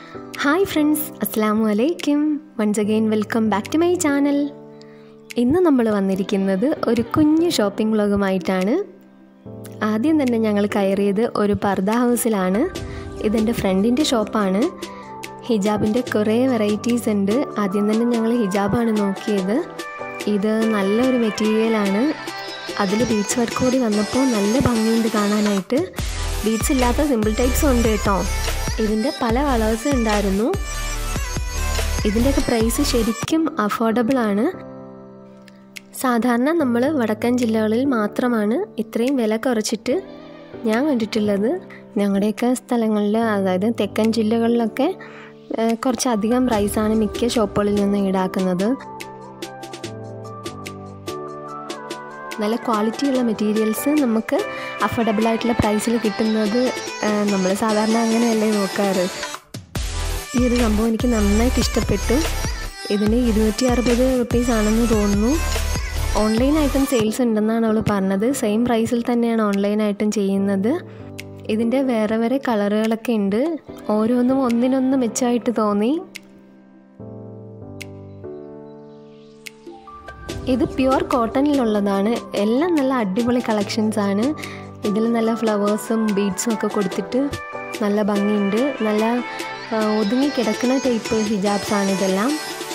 hi friends അസ്സാം വലൈക്കും once again welcome back to my channel ഇന്ന് നമ്മൾ വന്നിരിക്കുന്നത് ഒരു കുഞ്ഞു ഷോപ്പിംഗ് വ്ളോഗുമായിട്ടാണ് ആദ്യം തന്നെ ഞങ്ങൾ കയറിയത് ഒരു പർദ ഹൗസിലാണ് ഇതെൻ്റെ ഫ്രണ്ടിൻ്റെ ഷോപ്പാണ് ഹിജാബിൻ്റെ കുറേ വെറൈറ്റീസ് ഉണ്ട് ആദ്യം തന്നെ ഞങ്ങൾ ഹിജാബാണ് നോക്കിയത് ഇത് നല്ലൊരു മെറ്റീരിയലാണ് അതിൽ ബീഡ്സ് വർക്ക് കൂടി വന്നപ്പോൾ നല്ല ഭംഗിയുണ്ട് കാണാനായിട്ട് ബീഡ്സ് ഇല്ലാത്ത സിമ്പിൾ ടൈപ്സും ഉണ്ട് കേട്ടോ ഇതിൻ്റെ പല കളേഴ്സ് ഉണ്ടായിരുന്നു ഇതിൻ്റെയൊക്കെ പ്രൈസ് ശരിക്കും അഫോർഡബിൾ ആണ് സാധാരണ നമ്മൾ വടക്കൻ ജില്ലകളിൽ മാത്രമാണ് ഇത്രയും വില കുറച്ചിട്ട് ഞാൻ കണ്ടിട്ടുള്ളത് ഞങ്ങളുടെയൊക്കെ സ്ഥലങ്ങളിൽ അതായത് തെക്കൻ ജില്ലകളിലൊക്കെ ഏഹ്, കുറച്ചധികം പ്രൈസാണ് മിക്ക ഷോപ്പുകളിൽ നിന്ന് ഈടാക്കുന്നത് നല്ല ക്വാളിറ്റിയുള്ള മെറ്റീരിയൽസ് നമുക്ക് അഫോർഡബിൾ ആയിട്ടുള്ള പ്രൈസിൽ കിട്ടുന്നത് നമ്മൾ സാധാരണ അങ്ങനെയല്ലേ നോക്കാറ് ഈ ഒരു സംഭവം എനിക്ക് നന്നായിട്ട് ഇഷ്ടപ്പെട്ടു ഇതിന് ഇരുന്നൂറ്റി അറുപത് റുപ്പീസ് ആണെന്ന് തോന്നുന്നു ഓൺലൈനായിട്ടും സെയിൽസ് ഉണ്ടെന്നാണ് അവൾ പറഞ്ഞത് സെയിം പ്രൈസിൽ തന്നെയാണ് ഓൺലൈനായിട്ടും ചെയ്യുന്നത് ഇതിൻ്റെ വേറെ വേറെ കളറുകളൊക്കെ ഉണ്ട് ഓരോന്നും ഒന്നിനൊന്ന് മെച്ചമായിട്ട് തോന്നി ഇത് പ്യുവർ കോട്ടണിലുള്ളതാണ് എല്ലാം നല്ല അടിപൊളി കളക്ഷൻസ് ആണ് ഇതിൽ നല്ല ഫ്ലവേഴ്സും ബീഡ്സും ഒക്കെ കൊടുത്തിട്ട് നല്ല ഭംഗിയുണ്ട് നല്ല ആ, ഒതുങ്ങി കിടക്കുന്ന ടൈപ്പ് ഹിജാബ്സ് ആണ് ഇതെല്ലാം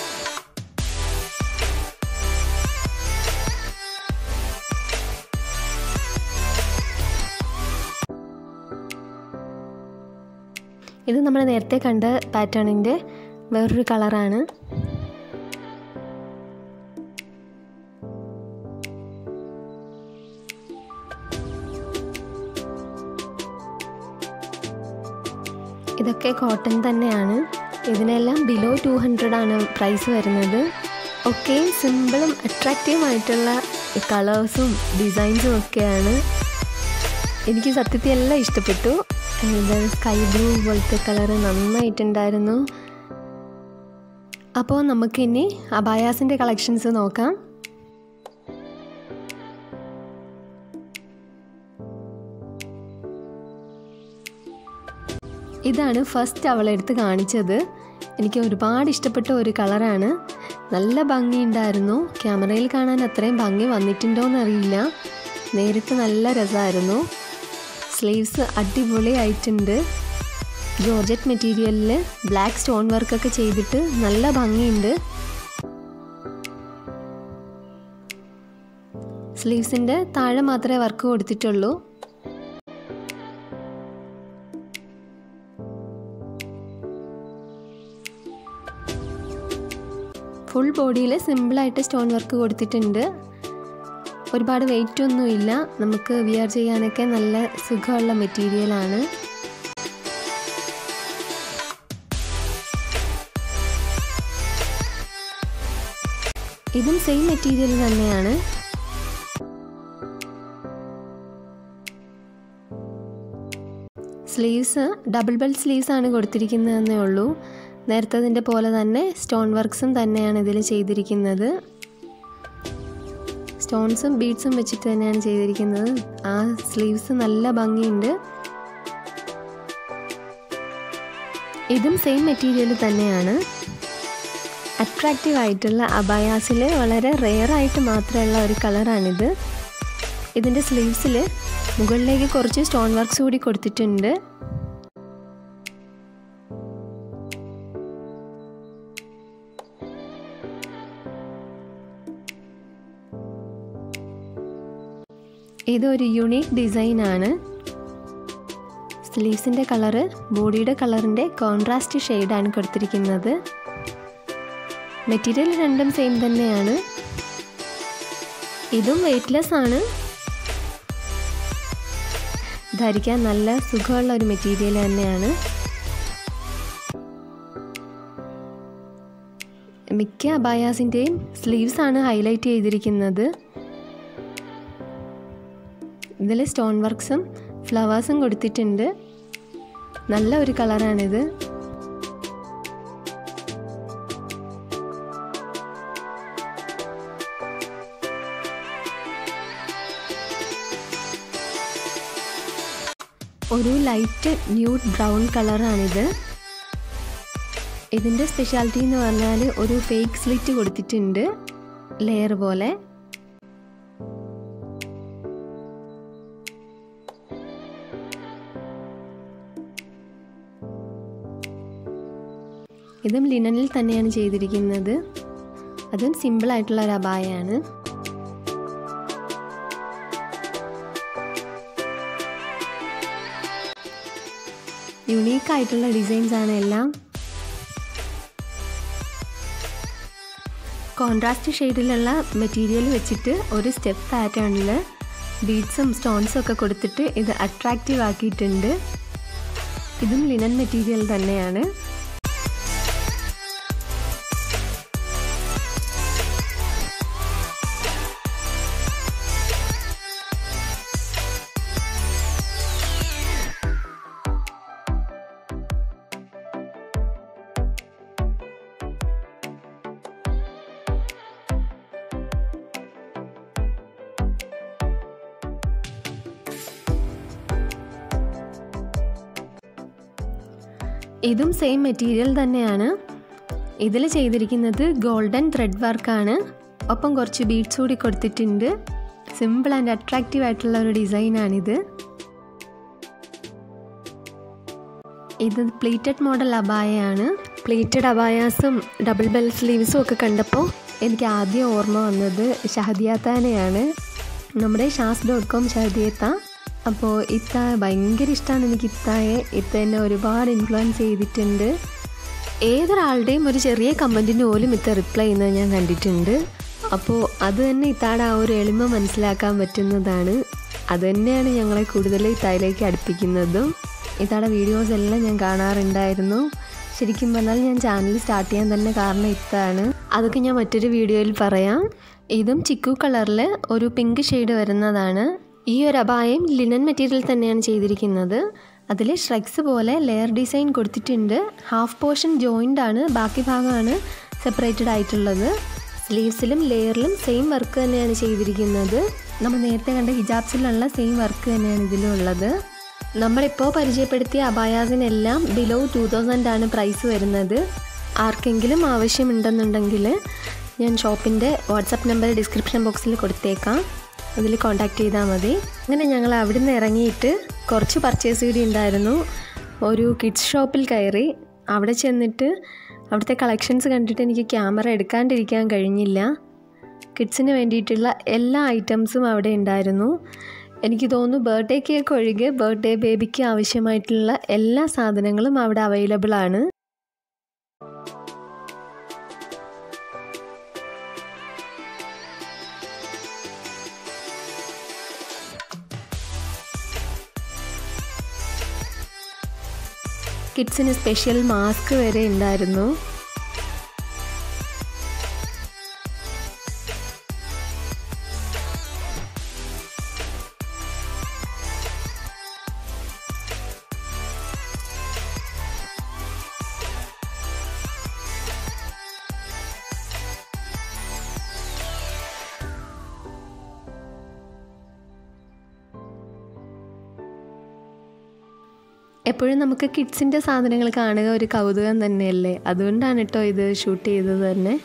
ഇത് നമ്മൾ നേരത്തെ കണ്ട പാറ്റേണിൻ്റെ വേറൊരു കളറാണ് ഇതൊക്കെ കോട്ടൺ തന്നെയാണ് ഇതിനെല്ലാം ബിലോ ടു ഹൺഡ്രഡ് ആണ് പ്രൈസ് വരുന്നത് ഒക്കെ സിമ്പിളും അട്രാക്റ്റീവും ആയിട്ടുള്ള കളേഴ്സും ഡിസൈൻസും ഒക്കെയാണ് എനിക്ക് സത്യത്തിൽ എല്ലാം ഇഷ്ടപ്പെട്ടു ഇത് സ്കൈ ബ്ലൂ പോലത്തെ കളർ നന്നായിട്ടുണ്ടായിരുന്നു അപ്പോൾ നമുക്കിനി അബായാസിൻ്റെ കളക്ഷൻസ് നോക്കാം ഇതാണ് ഫസ്റ്റ് അവളെടുത്ത് കാണിച്ചത് എനിക്ക് ഒരുപാട് ഇഷ്ടപ്പെട്ട ഒരു കളറാണ് നല്ല ഭംഗിയുണ്ടായിരുന്നു ക്യാമറയിൽ കാണാൻ അത്രയും ഭംഗി വന്നിട്ടുണ്ടോ എന്നറിയില്ല നേരിട്ട് നല്ല രസമായിരുന്നു സ്ലീവ്സ് അടിപൊളിയായിട്ടുണ്ട് ജോർജറ്റ് മെറ്റീരിയലിൽ ബ്ലാക്ക് സ്റ്റോൺ വർക്കൊക്കെ ചെയ്തിട്ട് നല്ല ഭംഗിയുണ്ട് സ്ലീവ്സിൻ്റെ താഴെ മാത്രമേ വർക്ക് കൊടുത്തിട്ടുള്ളൂ ഫുൾ ബോഡിയിൽ സിമ്പിളായിട്ട് സ്റ്റോൺ വർക്ക് കൊടുത്തിട്ടുണ്ട് ഒരുപാട് വെയിറ്റ് ഒന്നുമില്ല നമുക്ക് വിയർ ചെയ്യാനൊക്കെ നല്ല സുഖമുള്ള മെറ്റീരിയലാണ് ഇതും സെയിം മെറ്റീരിയൽ തന്നെയാണ് സ്ലീവ്സ് ഡബിൾ ബെൽ സ്ലീവ്സ് ആണ് കൊടുത്തിരിക്കുന്നതെന്നേ ഉള്ളൂ നേരത്തതിൻ്റെ പോലെ തന്നെ സ്റ്റോൺ വർക്ക്സും തന്നെയാണ് ഇതിൽ ചെയ്തിരിക്കുന്നത് സ്റ്റോൺസും ബീഡ്സും വെച്ചിട്ട് തന്നെയാണ് ചെയ്തിരിക്കുന്നത് ആ സ്ലീവ്സ് നല്ല ഭംഗിയുണ്ട് ഇതും സെയിം മെറ്റീരിയൽ തന്നെയാണ് അട്രാക്റ്റീവ് ആയിട്ടുള്ള അബയാസിൽ വളരെ റെയർ ആയിട്ട് മാത്രമുള്ള ഒരു കളറാണിത് ഇതിൻ്റെ സ്ലീവ്സിൽ മുകളിലേക്ക് കുറച്ച് സ്റ്റോൺ വർക്ക്സ് കൂടി കൊടുത്തിട്ടുണ്ട് ഇതൊരു യുണീക്ക് ഡിസൈനാണ് സ്ലീവ്സിൻ്റെ കളറ് ബോഡിയുടെ കളറിൻ്റെ കോൺട്രാസ്റ്റ് ഷെയ്ഡാണ് കൊടുത്തിരിക്കുന്നത് മെറ്റീരിയൽ രണ്ടും സെയിം തന്നെയാണ് ഇതും വെയ്റ്റ്ലെസ് ആണ് ധരിക്കാൻ നല്ല സുഖമുള്ള ഒരു മെറ്റീരിയൽ തന്നെയാണ് മിക്ക അബായാസിൻ്റെയും സ്ലീവ്സ് ആണ് ഹൈലൈറ്റ് ചെയ്തിരിക്കുന്നത് ഇതിൽ സ്റ്റോൺ വർക്ക്സും ഫ്ലവേഴ്സും കൊടുത്തിട്ടുണ്ട് നല്ല ഒരു കളറാണിത് ഒരു ലൈറ്റ് ന്യൂഡ് ബ്രൗൺ കളറാണിത് ഇതിൻ്റെ സ്പെഷ്യാലിറ്റി എന്ന് പറഞ്ഞാൽ ഒരു ഫേക്ക് സ്ലിറ്റ് കൊടുത്തിട്ടുണ്ട് ലെയർ പോലെ ഇതും ലിനനിൽ തന്നെയാണ് ചെയ്തിരിക്കുന്നത് അതും സിമ്പിളായിട്ടുള്ള ഒരു അബായാണ് യുണീക്ക് ആയിട്ടുള്ള ഡിസൈൻസ് ആണ് എല്ലാം കോൺട്രാസ്റ്റ് ഷെയ്ഡിലുള്ള മെറ്റീരിയൽ വെച്ചിട്ട് ഒരു സ്റ്റെപ്പ് പാറ്റേണിൽ ബീഡ്സും സ്റ്റോൺസും ഒക്കെ കൊടുത്തിട്ട് ഇത് അട്രാക്റ്റീവ് ആക്കിയിട്ടുണ്ട് ഇതും ലിനൻ മെറ്റീരിയൽ തന്നെയാണ് ഇതും സെയിം മെറ്റീരിയൽ തന്നെയാണ് ഇതിൽ ചെയ്തിരിക്കുന്നത് ഗോൾഡൻ ത്രെഡ് വർക്കാണ് ഒപ്പം കുറച്ച് ബീഡ്സ് കൂടി കൊടുത്തിട്ടുണ്ട് സിമ്പിൾ ആൻഡ് അട്രാക്റ്റീവ് ആയിട്ടുള്ള ഒരു ഡിസൈനാണിത് ഇത് പ്ലീറ്റഡ് മോഡൽ അബായയാണ് പ്ലീറ്റഡ് അബായാസും ഡബിൾ ബെൽ സ്ലീവ്സും ഒക്കെ കണ്ടപ്പോൾ എനിക്ക് ആദ്യം ഓർമ്മ വന്നത് ഷഹദിയാത്താനെയാണ് നമ്മുടെ ഷാസ് ഡോട്ട് കോം ഷഹദിയത്ത അപ്പോൾ ഇത്ത ഭയങ്കര ഇഷ്ടമാണ് എനിക്ക് ഇത്തായെ ഇത്ത എന്നെ ഒരുപാട് ഇൻഫ്ലുവൻസ് ചെയ്തിട്ടുണ്ട് ഏതൊരാളുടെയും ഒരു ചെറിയ കമൻറ്റിന് പോലും ഇത്ത റിപ്ലൈ ചെയ്യുന്നത് ഞാൻ കണ്ടിട്ടുണ്ട് അപ്പോൾ അത് തന്നെ ഇത്താടെ ആ ഒരു എളിമ മനസ്സിലാക്കാൻ പറ്റുന്നതാണ് അത് തന്നെയാണ് ഞങ്ങളെ കൂടുതൽ ഇത്തായിലേക്ക് അടുപ്പിക്കുന്നതും ഇത്താടെ വീഡിയോസ് എല്ലാം ഞാൻ കാണാറുണ്ടായിരുന്നു ശരിക്കും പറഞ്ഞാൽ ഞാൻ ചാനൽ സ്റ്റാർട്ട് ചെയ്യാൻ തന്നെ കാരണം ഇത്താണ് അതൊക്കെ ഞാൻ മറ്റൊരു വീഡിയോയിൽ പറയാം ഇതും ചിക്കു കളറിൽ ഒരു പിങ്ക് ഷെയ്ഡ് വരുന്നതാണ് ഈ ഒരു അപായം ലിനൻ മെറ്റീരിയൽ തന്നെയാണ് ചെയ്തിരിക്കുന്നത് അതിൽ ഷ്രെക്സ് പോലെ ലെയർ ഡിസൈൻ കൊടുത്തിട്ടുണ്ട് ഹാഫ് പോർഷൻ ജോയിൻ്റ് ആണ് ബാക്കി ഭാഗമാണ് സെപ്പറേറ്റഡ് ആയിട്ടുള്ളത് സ്ലീവ്സിലും ലെയറിലും സെയിം വർക്ക് തന്നെയാണ് ചെയ്തിരിക്കുന്നത് നമ്മൾ നേരത്തെ കണ്ട ഹിജാബ്സിലുള്ള സെയിം വർക്ക് തന്നെയാണ് ഇതിലും ഉള്ളത് നമ്മളിപ്പോൾ പരിചയപ്പെടുത്തിയ അബായാസിനെല്ലാം ബിലോ ടു തൗസൻഡ് ആണ് പ്രൈസ് വരുന്നത് ആർക്കെങ്കിലും ആവശ്യമുണ്ടെന്നുണ്ടെങ്കിൽ ഞാൻ ഷോപ്പിൻ്റെ വാട്സപ്പ് നമ്പർ ഡിസ്ക്രിപ്ഷൻ ബോക്സിൽ കൊടുത്തേക്കാം അതിൽ കോൺടാക്റ്റ് ചെയ്താൽ മതി അങ്ങനെ ഞങ്ങൾ അവിടെ നിന്ന് ഇറങ്ങിയിട്ട് കുറച്ച് പർച്ചേസ് കൂടി ഉണ്ടായിരുന്നു ഒരു കിഡ്സ് ഷോപ്പിൽ കയറി അവിടെ ചെന്നിട്ട് അവിടുത്തെ കളക്ഷൻസ് കണ്ടിട്ട് എനിക്ക് ക്യാമറ എടുക്കാണ്ടിരിക്കാൻ കഴിഞ്ഞില്ല കിഡ്സിന് വേണ്ടിയിട്ടുള്ള എല്ലാ ഐറ്റംസും അവിടെ ഉണ്ടായിരുന്നു എനിക്ക് തോന്നുന്നു ബർത്ത്ഡേ കേക്ക് ഒഴികെ ബർത്ത്ഡേ ബേബിക്ക് ആവശ്യമായിട്ടുള്ള എല്ലാ സാധനങ്ങളും അവിടെ അവൈലബിൾ ആണ് കിഡ്സിന് സ്പെഷ്യൽ മാസ്ക് വരെ ഉണ്ടായിരുന്നു എപ്പോഴും നമുക്ക് കിഡ്സിൻ്റെ സാധനങ്ങൾ കാണുക ഒരു കൗതുകം തന്നെയല്ലേ അതുകൊണ്ടാണ് കേട്ടോ ഇത് ഷൂട്ട് ചെയ്തത് തന്നെ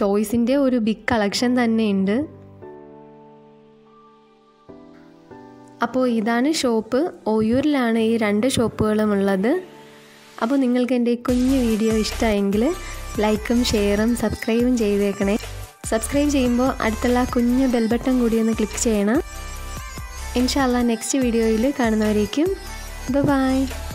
ടോയ്സിൻ്റെ ഒരു ബിഗ് കളക്ഷൻ തന്നെയുണ്ട് അപ്പോൾ ഇതാണ് ഷോപ്പ് ഓയൂരിലാണ് ഈ രണ്ട് ഷോപ്പുകളും ഉള്ളത് അപ്പോൾ നിങ്ങൾക്ക് എൻ്റെ ഈ കുഞ്ഞു വീഡിയോ ഇഷ്ടമായെങ്കിൽ ലൈക്കും ഷെയറും സബ്സ്ക്രൈബും ചെയ്തേക്കണേ സബ്സ്ക്രൈബ് ചെയ്യുമ്പോൾ അടുത്തുള്ള കുഞ്ഞു ബെൽ ബട്ടൺ കൂടി ഒന്ന് ക്ലിക്ക് ചെയ്യണം ഇൻഷാല്ല നെക്സ്റ്റ് വീഡിയോയിൽ കാണുന്നവരേക്കും ബൈ